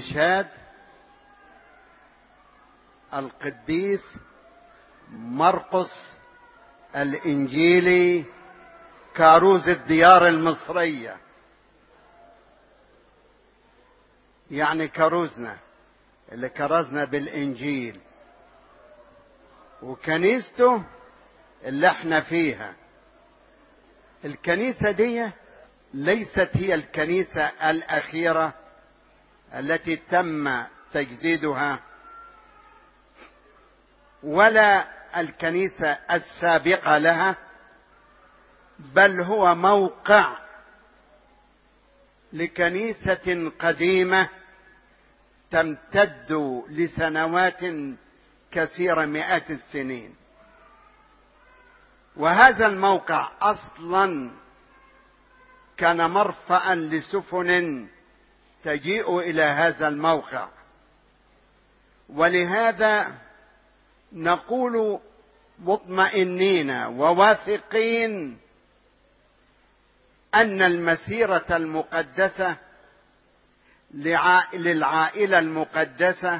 استشهاد القديس مرقس الانجيلي كاروز الديار المصريه يعني كروزنا اللي كرزنا بالانجيل وكنيسته اللي احنا فيها الكنيسه دي ليست هي الكنيسه الاخيره التي تم تجديدها ولا الكنيسه السابقه لها بل هو موقع لكنيسه قديمه تمتد لسنوات كثيره مئات السنين وهذا الموقع اصلا كان مرفأ لسفن تجيء الى هذا الموقع ولهذا نقول مطمئنين وواثقين ان المسيره المقدسه للعائله المقدسه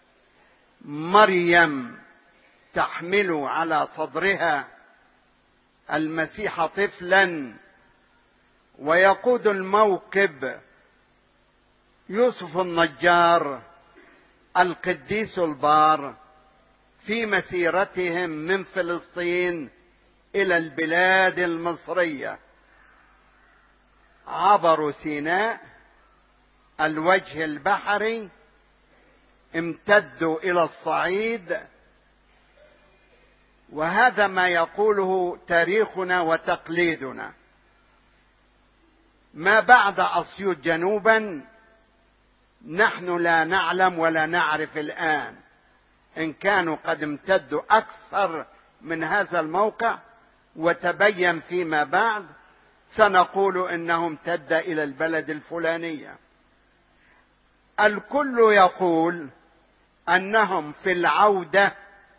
مريم تحمل على صدرها المسيح طفلا ويقود الموكب يوسف النجار القديس البار في مسيرتهم من فلسطين الى البلاد المصريه عبروا سيناء الوجه البحري امتدوا الى الصعيد وهذا ما يقوله تاريخنا وتقليدنا ما بعد اسيوط جنوبا نحن لا نعلم ولا نعرف الان ان كانوا قد امتدوا اكثر من هذا الموقع وتبين فيما بعد سنقول انه امتد الى البلد الفلانيه الكل يقول انهم في العوده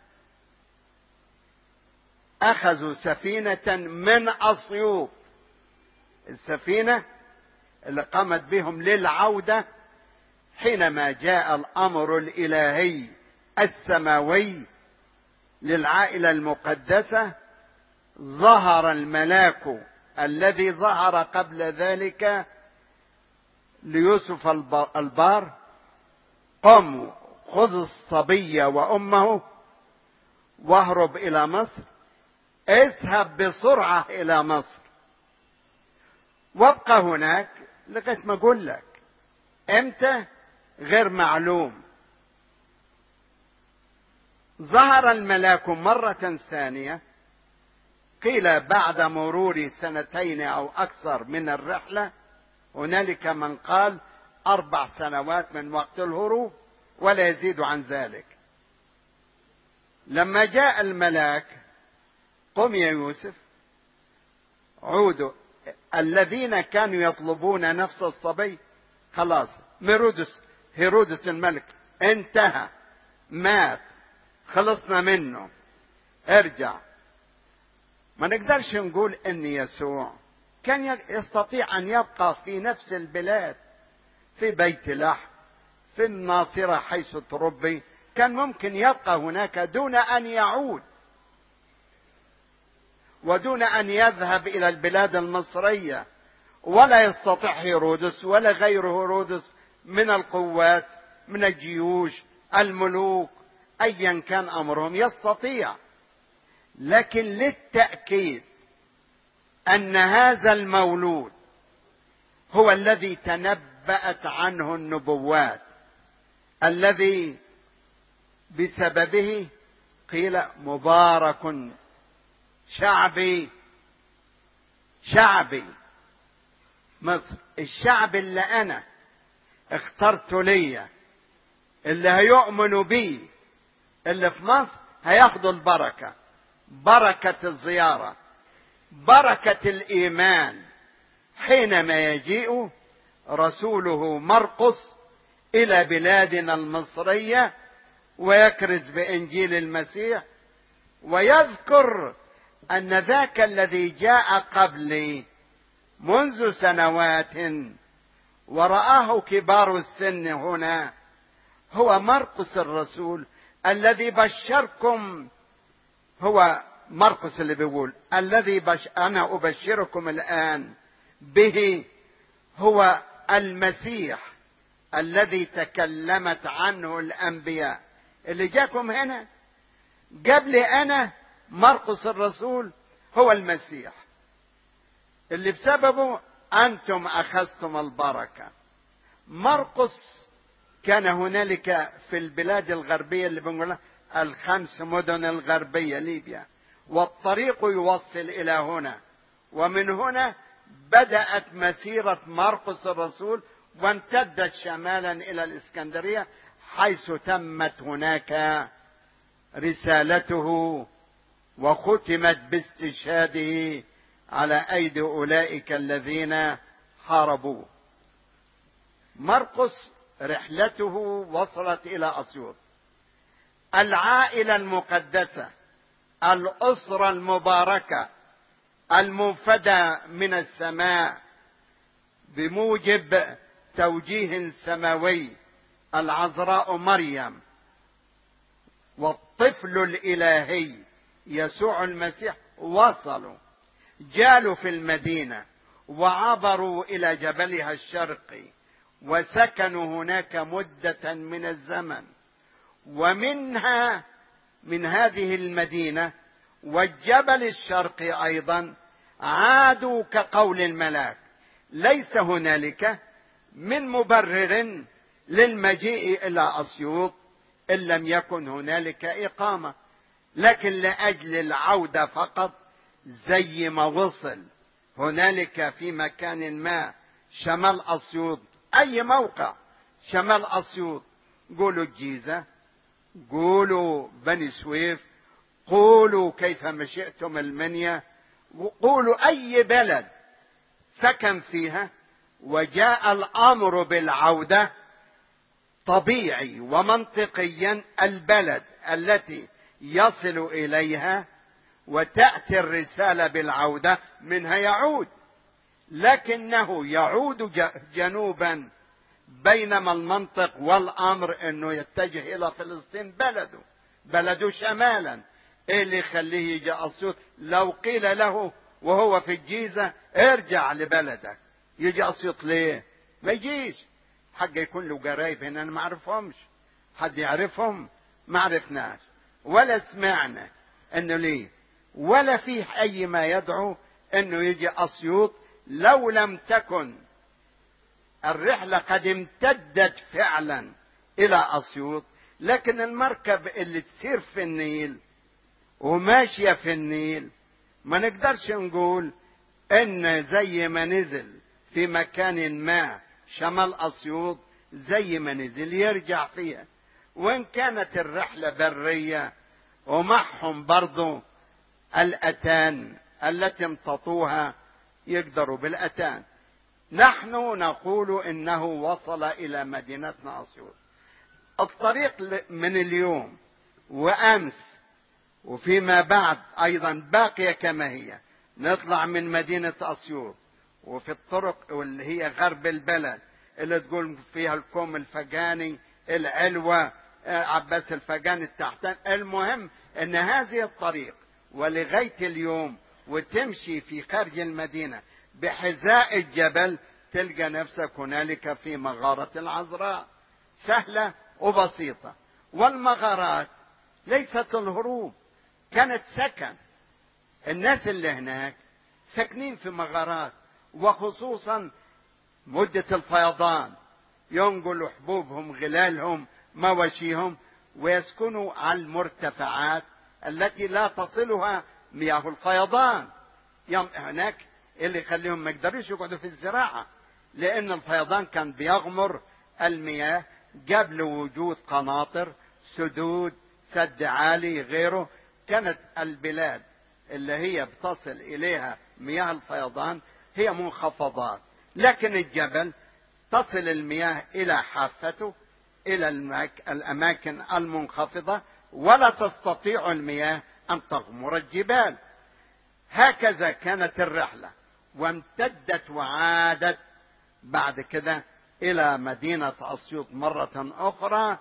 اخذوا سفينه من اسيوط السفينه اللي قامت بهم للعوده حينما جاء الامر الالهي السماوي للعائله المقدسه ظهر الملاك الذي ظهر قبل ذلك ليوسف البار قم خذ الصبي وامه واهرب الى مصر اذهب بسرعه الى مصر وابقى هناك لغايه ما اقول لك امتى غير معلوم ظهر الملاك مره ثانيه قيل بعد مرور سنتين او اكثر من الرحله هنالك من قال اربع سنوات من وقت الهروب ولا يزيد عن ذلك لما جاء الملاك قم يا يوسف عودوا الذين كانوا يطلبون نفس الصبي خلاص ميرودس هيرودس الملك انتهى مات خلصنا منه ارجع ما نقدرش نقول ان يسوع كان يستطيع ان يبقى في نفس البلاد في بيت لحم في الناصره حيث تربي كان ممكن يبقى هناك دون ان يعود ودون ان يذهب الى البلاد المصريه ولا يستطيع هيرودس ولا غير هيرودس من القوات من الجيوش الملوك ايا كان امرهم يستطيع لكن للتاكيد ان هذا المولود هو الذي تنبأت عنه النبوات الذي بسببه قيل مبارك شعبي شعبي مصر الشعب اللي انا اخترت ليا اللي هيؤمنوا بي اللي في مصر هياخدوا البركه بركه الزياره بركه الايمان حينما يجيء رسوله مرقس الى بلادنا المصريه ويكرز بانجيل المسيح ويذكر ان ذاك الذي جاء قبلي منذ سنوات ورآه كبار السن هنا هو مرقس الرسول الذي بشركم هو مرقس اللي بيقول الذي بش انا ابشركم الان به هو المسيح الذي تكلمت عنه الانبياء اللي جاكم هنا قبل انا مرقس الرسول هو المسيح اللي بسببه انتم اخذتم البركه مرقس كان هنالك في البلاد الغربيه اللي بنقولها الخمس مدن الغربيه ليبيا والطريق يوصل الى هنا ومن هنا بدات مسيره مرقس الرسول وامتدت شمالا الى الاسكندريه حيث تمت هناك رسالته وختمت باستشهاده على ايدي اولئك الذين حاربوه مرقس رحلته وصلت الى اسيوط العائله المقدسه الاسره المباركه المنفدى من السماء بموجب توجيه سماوي العذراء مريم والطفل الالهي يسوع المسيح وصلوا جالوا في المدينه وعبروا الى جبلها الشرقي وسكنوا هناك مده من الزمن ومنها من هذه المدينه والجبل الشرقي ايضا عادوا كقول الملاك ليس هنالك من مبرر للمجيء الى اسيوط ان لم يكن هنالك اقامه لكن لاجل العوده فقط زي ما وصل هنالك في مكان ما شمال اسيوط اي موقع شمال اسيوط قولوا الجيزه قولوا بني سويف قولوا كيف مشئتم المنيا قولوا اي بلد سكن فيها وجاء الامر بالعوده طبيعي ومنطقيا البلد التي يصل اليها وتاتي الرساله بالعوده منها يعود لكنه يعود جنوبا بينما المنطق والامر انه يتجه الى فلسطين بلده بلده شمالا ايه اللي يخليه يجي اسيوط لو قيل له وهو في الجيزه ارجع لبلدك يجي اسيوط ليه ما يجيش حق يكون له قرايب هنا انا ما اعرفهمش حد يعرفهم ما عرفناش ولا سمعنا انه ليه ولا فيه اي ما يدعو انه يجي اسيوط لو لم تكن الرحله قد امتدت فعلا الى اسيوط لكن المركب اللي تسير في النيل وماشيه في النيل ما نقدرش نقول ان زي ما نزل في مكان ما شمال اسيوط زي ما نزل يرجع فيها وان كانت الرحله بريه ومعهم برضو الاتان التي امتطوها يقدروا بالاتان نحن نقول انه وصل الى مدينتنا اسيوط الطريق من اليوم وامس وفيما بعد ايضا باقيه كما هي نطلع من مدينه اسيوط وفي الطرق واللي هي غرب البلد اللي تقول فيها الكوم الفجاني العلوة عباس الفجاني التحتان المهم ان هذه الطريق ولغاية اليوم وتمشي في خارج المدينة بحذاء الجبل تلقى نفسك هنالك في مغارة العذراء سهلة وبسيطة والمغارات ليست الهروب كانت سكن الناس اللي هناك ساكنين في مغارات وخصوصا مدة الفيضان ينقلوا حبوبهم غلالهم مواشيهم ويسكنوا على المرتفعات التي لا تصلها مياه الفيضان هناك اللي يخليهم ما يقدروش يقعدوا في الزراعة لأن الفيضان كان بيغمر المياه قبل وجود قناطر سدود سد عالي غيره كانت البلاد اللي هي بتصل إليها مياه الفيضان هي منخفضات لكن الجبل تصل المياه إلى حافته إلى الأماكن المنخفضة ولا تستطيع المياه أن تغمر الجبال هكذا كانت الرحلة وامتدت وعادت بعد كده إلى مدينة أسيوط مرة أخرى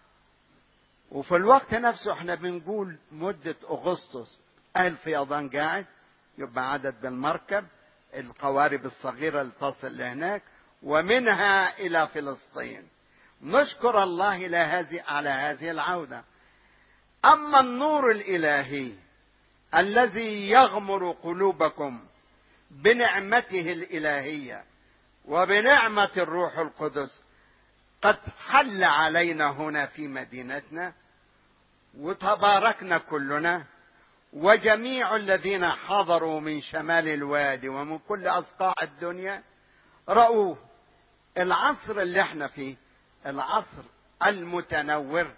وفي الوقت نفسه احنا بنقول مدة أغسطس الفيضان قاعد يبقى عدد بالمركب القوارب الصغيرة اللي تصل لهناك ومنها إلى فلسطين نشكر الله إلى هذه على هذه العودة أما النور الإلهي الذي يغمر قلوبكم بنعمته الإلهية وبنعمة الروح القدس قد حل علينا هنا في مدينتنا وتباركنا كلنا وجميع الذين حضروا من شمال الوادي ومن كل أصقاع الدنيا رأوا العصر اللي احنا فيه العصر المتنور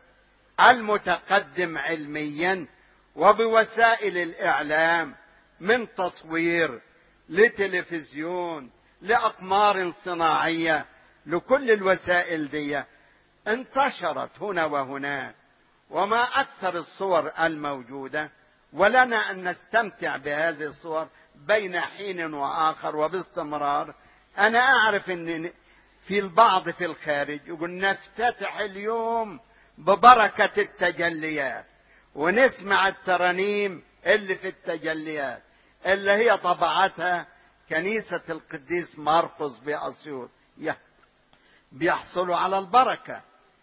المتقدم علميا وبوسائل الإعلام من تصوير لتلفزيون لأقمار صناعية لكل الوسائل دي انتشرت هنا وهناك وما أكثر الصور الموجودة ولنا أن نستمتع بهذه الصور بين حين وآخر وباستمرار أنا أعرف أن في البعض في الخارج يقول نفتتح اليوم ببركة التجليات ونسمع الترانيم اللي في التجليات اللي هي طبعتها كنيسة القديس مرقس بأسيوط بيحصلوا على البركة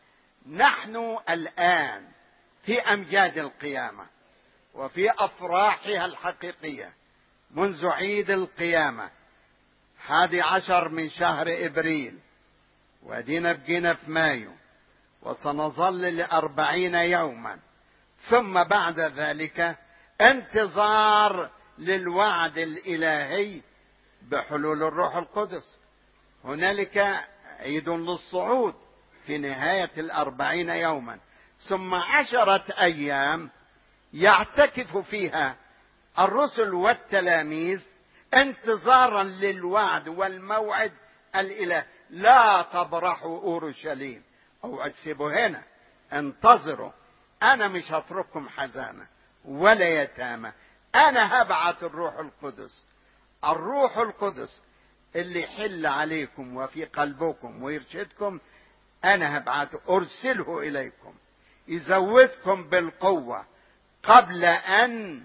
نحن الآن في أمجاد القيامة وفي أفراحها الحقيقية منذ عيد القيامة حادي عشر من شهر إبريل ودينا بقينا في مايو وسنظل لأربعين يوما ثم بعد ذلك انتظار للوعد الإلهي بحلول الروح القدس هنالك عيد للصعود في نهاية الأربعين يوما ثم عشرة أيام يعتكف فيها الرسل والتلاميذ انتظارا للوعد والموعد الإله لا تبرحوا أورشليم أو أكسبوا هنا انتظروا أنا مش هترككم حزانة ولا يتامى أنا هبعث الروح القدس الروح القدس اللي يحل عليكم وفي قلبكم ويرشدكم أنا هبعثه أرسله إليكم يزودكم بالقوة قبل أن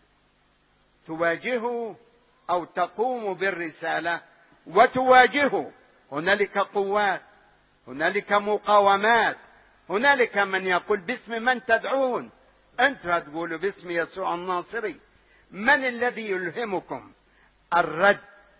تواجهوا أو تقوموا بالرسالة وتواجهوا هنالك قوات هنالك مقاومات هنالك من يقول باسم من تدعون أنتم هتقولوا باسم يسوع الناصري من الذي يلهمكم الرد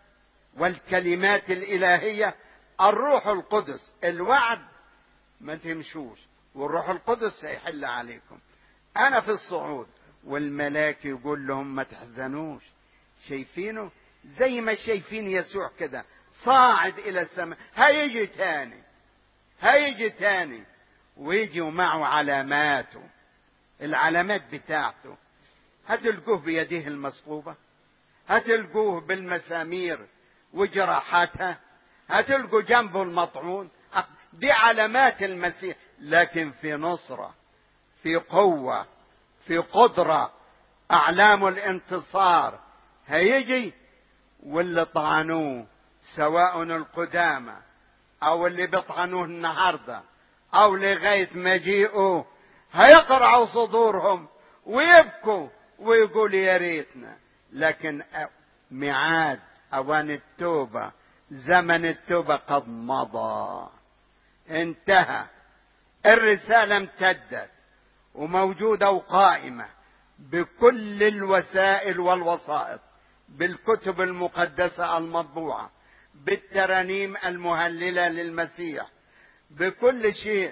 والكلمات الإلهية الروح القدس الوعد ما تمشوش والروح القدس هيحل عليكم أنا في الصعود والملاك يقول لهم ما تحزنوش شايفينه زي ما شايفين يسوع كده صاعد إلى السماء هيجي تاني هيجي تاني ويجي معه علاماته العلامات بتاعته هتلقوه بيديه المصلوبة هتلقوه بالمسامير وجراحاتها هتلقوا جنبه المطعون دي علامات المسيح لكن في نصرة في قوة في قدرة أعلام الانتصار هيجي واللي طعنوه سواء القدامى أو اللي بيطعنوه النهاردة أو لغاية مجيئه هيقرعوا صدورهم ويبكوا ويقول يا ريتنا لكن ميعاد أوان التوبة زمن التوبة قد مضى انتهى الرسالة امتدت وموجودة وقائمة بكل الوسائل والوسائط بالكتب المقدسة المطبوعة بالترانيم المهللة للمسيح بكل شيء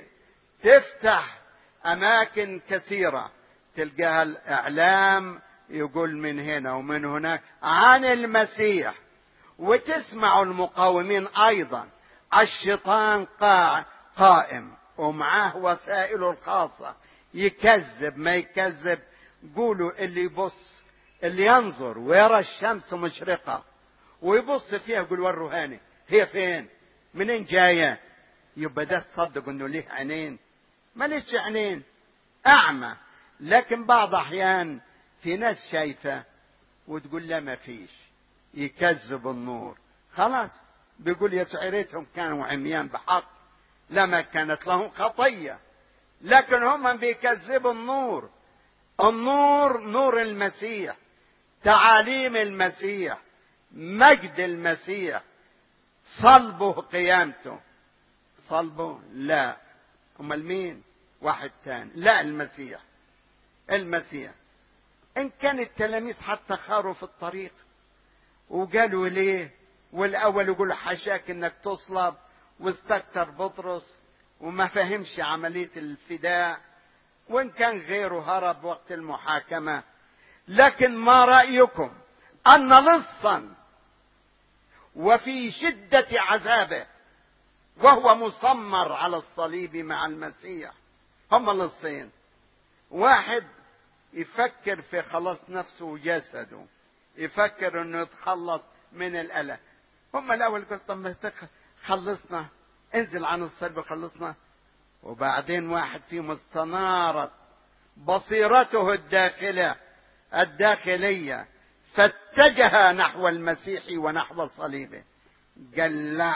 تفتح أماكن كثيرة تلقاها الإعلام يقول من هنا ومن هناك عن المسيح وتسمع المقاومين أيضا الشيطان قائم ومعاه وسائله الخاصة يكذب ما يكذب قولوا اللي يبص اللي ينظر ويرى الشمس مشرقة ويبص فيها يقول والرهاني هي فين منين جاية يبقى ده تصدق انه ليه عينين ما ليش عينين اعمى لكن بعض احيان في ناس شايفة وتقول لا ما فيش يكذب النور خلاص بيقول يا سعيرتهم كانوا عميان بحق لما كانت لهم خطية لكن هم بيكذبوا النور النور نور المسيح تعاليم المسيح مجد المسيح صلبه قيامته صلبه لا امال مين واحد تاني لا المسيح المسيح ان كان التلاميذ حتى خاروا في الطريق وقالوا ليه والاول يقول حشاك انك تصلب واستكتر بطرس وما فهمش عملية الفداء وان كان غيره هرب وقت المحاكمة لكن ما رأيكم ان لصا وفي شدة عذابه وهو مسمر على الصليب مع المسيح هم لصين واحد يفكر في خلاص نفسه وجسده يفكر انه يتخلص من الالم هم الاول قلت طب ما خلصنا انزل عن الصلب خلصنا وبعدين واحد فيهم استنارت بصيرته الداخلة الداخلية فاتجه نحو المسيح ونحو صليبه قال لا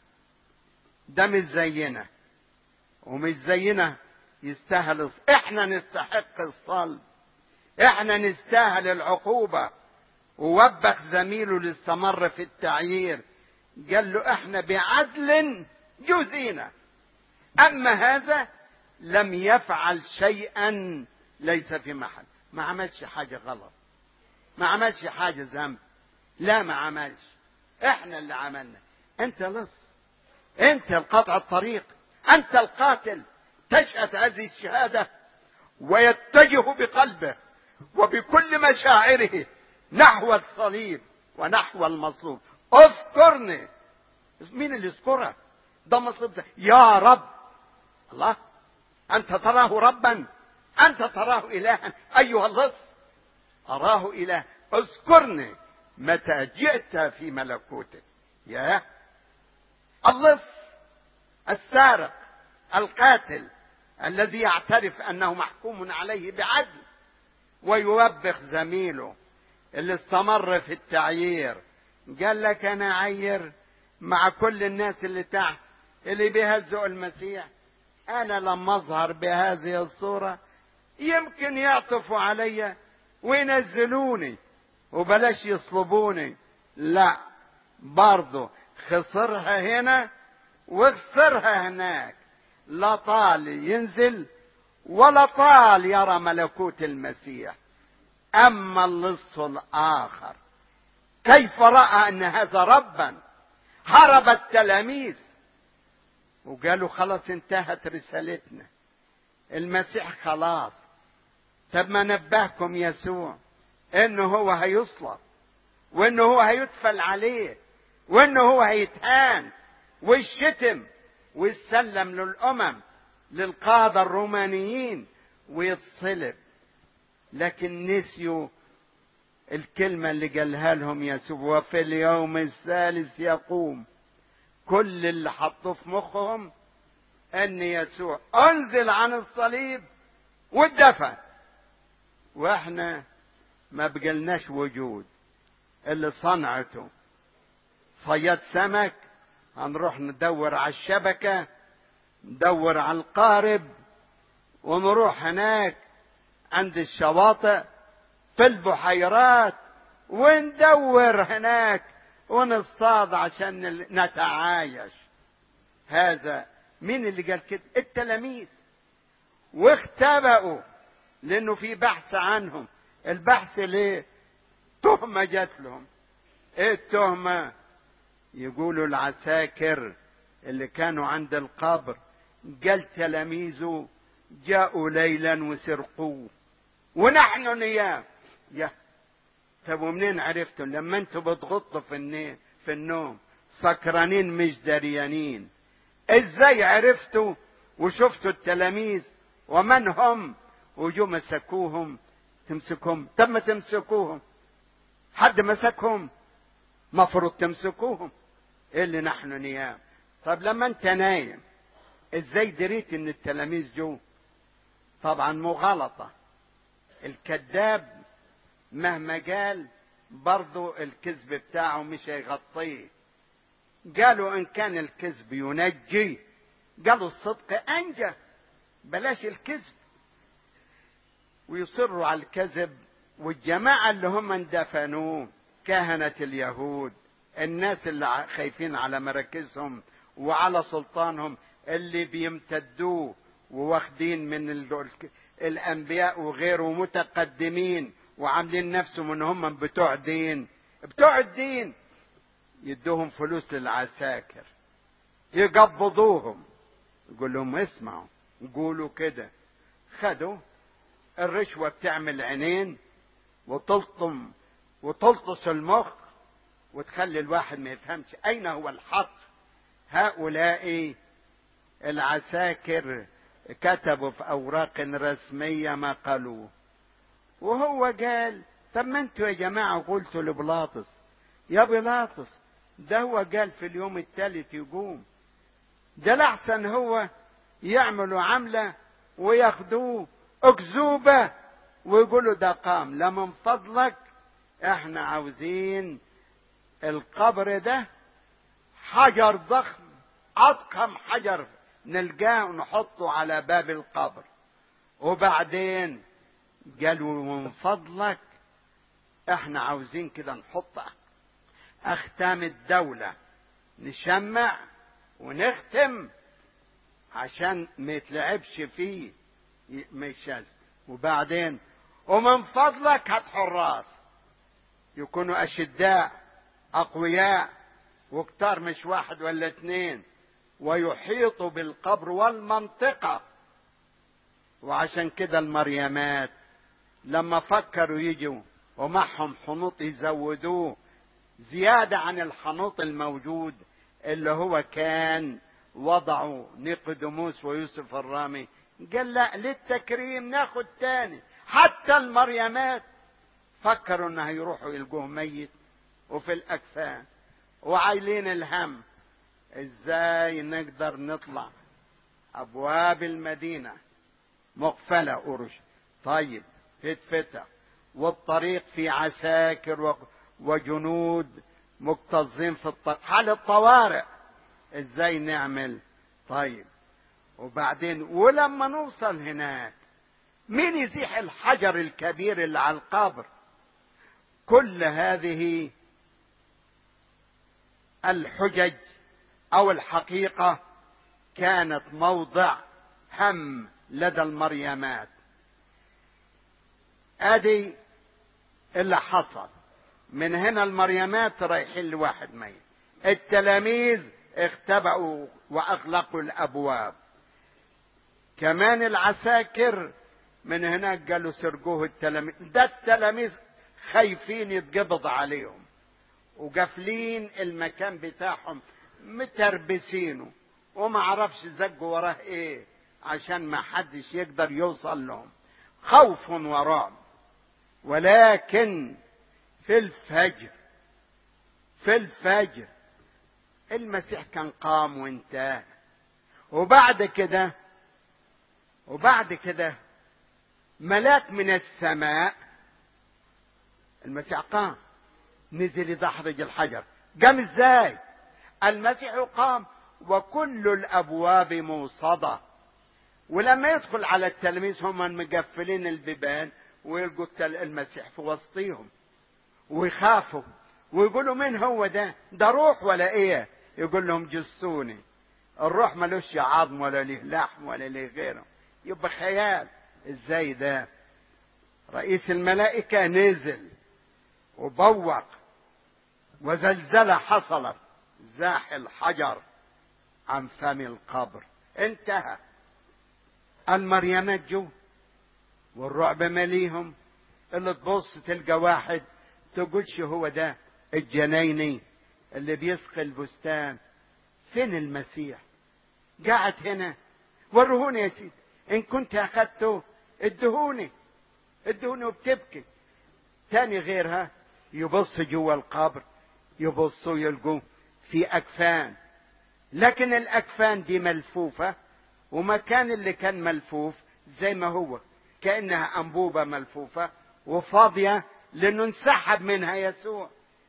ده مش زينا ومش زينا يستاهل احنا نستحق الصلب احنا نستاهل العقوبة ووبخ زميله اللي استمر في التعيير قال له احنا بعدل جوزينا اما هذا لم يفعل شيئا ليس في محل ما عملش حاجة غلط ما عملش حاجة ذنب لا ما عملش احنا اللي عملنا انت لص انت القطع الطريق انت القاتل تشهد هذه الشهادة ويتجه بقلبه وبكل مشاعره نحو الصليب ونحو المصلوب اذكرني مين اللي يذكرك ده مصلوب ده يا رب الله انت تراه ربا انت تراه الها ايها اللص اراه اله اذكرني متى جئت في ملكوتك يا اللص السارق القاتل الذي يعترف انه محكوم عليه بعدل ويوبخ زميله اللي استمر في التعيير قال لك انا عير مع كل الناس اللي تحت اللي بيهزئوا المسيح انا لما اظهر بهذه الصورة يمكن يعطفوا علي وينزلوني وبلاش يصلبوني لا برضه خسرها هنا واخسرها هناك لا طال ينزل ولا طال يرى ملكوت المسيح اما اللص الاخر كيف راى ان هذا ربا هرب التلاميذ وقالوا خلاص انتهت رسالتنا المسيح خلاص طب ما نبهكم يسوع انه هو هيصلب وانه هو هيدفل عليه وانه هو هيتهان والشتم ويتسلم للامم للقاده الرومانيين ويتصلب لكن نسيوا الكلمة اللي قالها لهم يسوع وفي اليوم الثالث يقوم كل اللي حطوه في مخهم ان يسوع انزل عن الصليب واتدفن واحنا ما بقلناش وجود اللي صنعته صياد سمك هنروح ندور على الشبكة ندور على القارب ونروح هناك عند الشواطئ في البحيرات وندور هناك ونصطاد عشان نتعايش هذا مين اللي قال كده التلاميذ واختبأوا لانه في بحث عنهم البحث ليه تهمة جات لهم ايه التهمة يقولوا العساكر اللي كانوا عند القبر قال تلاميذه جاءوا ليلا وسرقوه ونحن نيام يا طب ومنين عرفتوا لما انتوا بتغطوا في النيم في النوم سكرانين مش دريانين ازاي عرفتوا وشفتوا التلاميذ ومن هم وجو مسكوهم تمسكوهم طب ما تمسكوهم حد مسكهم مفروض تمسكوهم ايه اللي نحن نيام طب لما انت نايم ازاي دريت ان التلاميذ جو طبعا مغالطه الكذاب مهما قال برضو الكذب بتاعه مش هيغطيه قالوا إن كان الكذب ينجي قالوا الصدق أنجى بلاش الكذب ويصروا على الكذب والجماعة اللي هم اندفنوه كهنة اليهود الناس اللي خايفين على مراكزهم وعلى سلطانهم اللي بيمتدوه وواخدين من الانبياء وغيره متقدمين وعاملين نفسهم ان هم بتوع دين بتوع الدين يدوهم فلوس للعساكر يقبضوهم يقول لهم اسمعوا قولوا كده خدوا الرشوة بتعمل عينين وتلطم وتلطس المخ وتخلي الواحد ما يفهمش أين هو الحق هؤلاء العساكر كتبوا في أوراق رسمية ما قالوه وهو قال طب ما انتوا يا جماعة قلتوا لبلاطس يا بلاطس ده هو قال في اليوم الثالث يقوم ده الأحسن هو يعملوا عملة وياخدوه أكذوبة ويقولوا ده قام لا من فضلك احنا عاوزين القبر ده حجر ضخم أضخم حجر نلقاه ونحطه على باب القبر وبعدين قالوا من فضلك احنا عاوزين كده نحط اختام الدولة نشمع ونختم عشان ما يتلعبش فيه مش وبعدين ومن فضلك هات حراس يكونوا اشداء اقوياء وكتار مش واحد ولا اتنين ويحيطوا بالقبر والمنطقة وعشان كده المريمات لما فكروا يجوا ومعهم حنوط يزودوه زيادة عن الحنوط الموجود اللي هو كان وضعوا نيقوديموس ويوسف الرامي قال لا للتكريم ناخد تاني حتى المريمات فكروا انه هيروحوا يلقوه ميت وفي الاكفان وعايلين الهم ازاي نقدر نطلع ابواب المدينه مقفله قرش طيب فتفتح والطريق في عساكر وجنود مكتظين في الطريق حالة طوارئ ازاي نعمل طيب وبعدين ولما نوصل هناك مين يزيح الحجر الكبير اللي على القبر كل هذه الحجج او الحقيقه كانت موضع هم لدى المريمات ادي اللي حصل من هنا المريمات رايحين لواحد ميت التلاميذ اختبأوا واغلقوا الابواب كمان العساكر من هناك قالوا سرقوه التلاميذ ده التلاميذ خايفين يتقبض عليهم وقافلين المكان بتاعهم متربسينه وما عرفش زقوا وراه ايه عشان ما حدش يقدر يوصل لهم خوف ورعب ولكن في الفجر في الفجر المسيح كان قام وانتهى وبعد كده وبعد كده ملاك من السماء المسيح قام نزل يدحرج الحجر قام ازاي المسيح قام وكل الابواب موصده ولما يدخل على التلاميذ هم مقفلين البيبان ويلقوا المسيح في وسطيهم ويخافوا ويقولوا مين هو ده ده روح ولا ايه يقول لهم جسوني الروح ملوش عظم ولا له لحم ولا له غيره يبقى خيال ازاي ده رئيس الملائكة نزل وبوق وزلزلة حصلت زاح الحجر عن فم القبر انتهى المريمات جو والرعب مليهم اللي تبص تلقى واحد تقولش هو ده الجنايني اللي بيسقي البستان فين المسيح قاعد هنا ورهوني يا سيدي ان كنت اخذته ادهوني ادهوني وبتبكي تاني غيرها يبص جوا القبر يبصوا يلقوا في اكفان لكن الاكفان دي ملفوفه ومكان اللي كان ملفوف زي ما هو كانها انبوبه ملفوفه وفاضيه لانه انسحب منها يسوع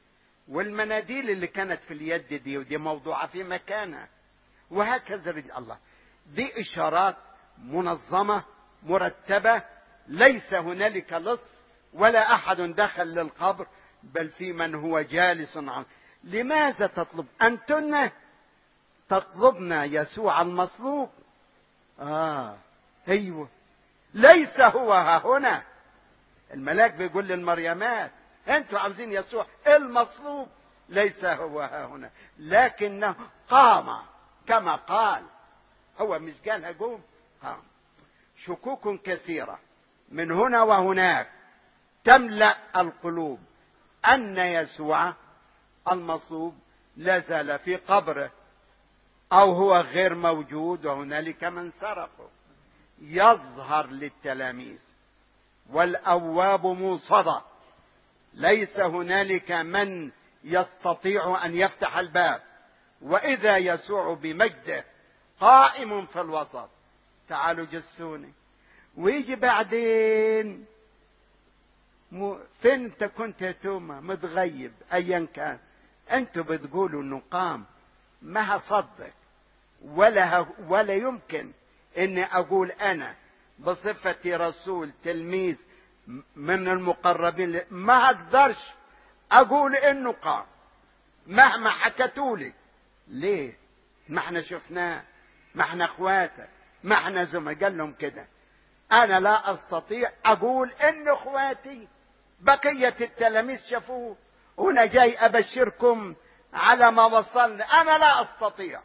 والمناديل اللي كانت في اليد دي ودي موضوعة في مكانها وهكذا رجل الله دي إشارات منظمة مرتبة ليس هنالك لص ولا أحد دخل للقبر بل في من هو جالس عنه لماذا تطلب أنتن تطلبنا يسوع المصلوب آه أيوه ليس هو ها هنا الملاك بيقول للمريمات انتوا عاوزين يسوع المصلوب ليس هو ها هنا لكنه قام كما قال هو مش قالها قوم قام شكوك كثيرة من هنا وهناك تملأ القلوب أن يسوع المصلوب لا زال في قبره أو هو غير موجود وهنالك من سرقه يظهر للتلاميذ والأبواب موصدة ليس هنالك من يستطيع أن يفتح الباب وإذا يسوع بمجده قائم في الوسط تعالوا جسوني ويجي بعدين مو فين انت كنت يا توما متغيب ايا كان انتوا بتقولوا انه قام ما هصدق ولا ه... ولا يمكن اني اقول انا بصفتي رسول تلميذ من المقربين ما اقدرش اقول انه قام مهما حكتولي ليه ما احنا شفناه ما احنا اخواته ما احنا زملاء قال لهم كده انا لا استطيع اقول ان اخواتي بقية التلاميذ شافوه وانا جاي ابشركم على ما وصلنا انا لا استطيع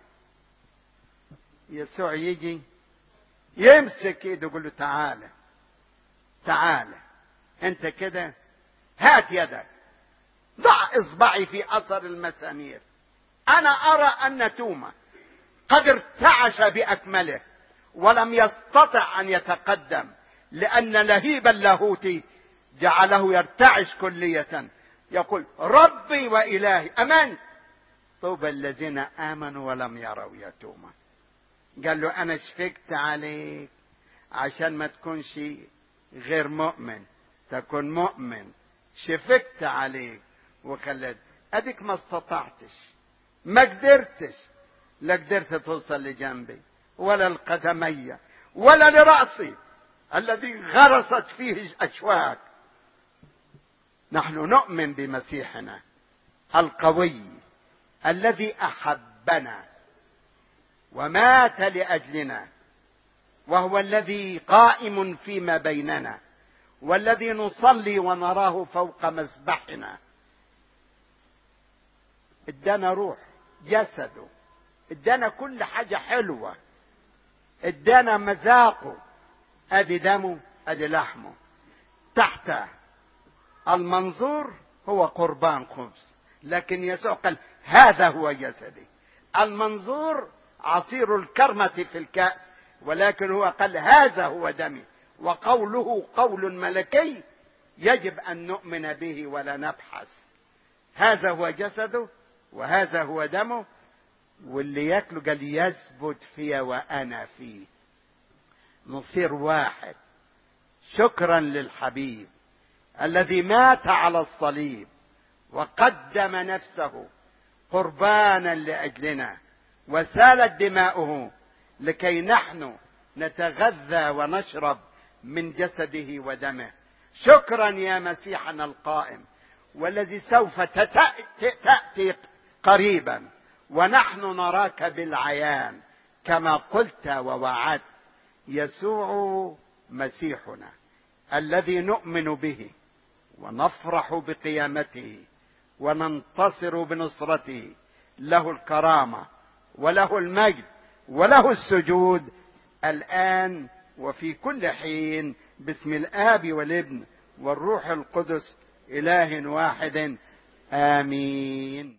يسوع يجي يمسك ايده يقول له تعالى تعالى انت كده هات يدك ضع اصبعي في اثر المسامير انا ارى ان توما قد ارتعش باكمله ولم يستطع ان يتقدم لان لهيب اللاهوت جعله يرتعش كلية يقول ربي والهي امنت طوبى الذين امنوا ولم يروا يا توما قال له انا شفقت عليك عشان ما تكونش غير مؤمن تكون مؤمن شفقت عليك وخليت اديك ما استطعتش ما قدرتش لا قدرت توصل لجنبي ولا القدمية ولا لرأسي الذي غرست فيه أشواك نحن نؤمن بمسيحنا القوي الذي أحبنا ومات لأجلنا وهو الذي قائم فيما بيننا والذي نصلي ونراه فوق مذبحنا ادانا روح جسده ادانا كل حاجة حلوة ادانا مذاقه ادي دمه ادي لحمه تحت المنظور هو قربان خبز لكن يسوع قال هذا هو جسدي المنظور عصير الكرمة في الكأس ولكن هو قال هذا هو دمي وقوله قول ملكي يجب أن نؤمن به ولا نبحث هذا هو جسده وهذا هو دمه واللي ياكله قال يثبت في وانا فيه نصير واحد شكرا للحبيب الذي مات على الصليب وقدم نفسه قربانا لاجلنا وسالت دماؤه لكي نحن نتغذى ونشرب من جسده ودمه شكرا يا مسيحنا القائم والذي سوف تاتي قريبا ونحن نراك بالعيان كما قلت ووعدت يسوع مسيحنا الذي نؤمن به ونفرح بقيامته وننتصر بنصرته له الكرامه وله المجد وله السجود الان وفي كل حين باسم الاب والابن والروح القدس اله واحد امين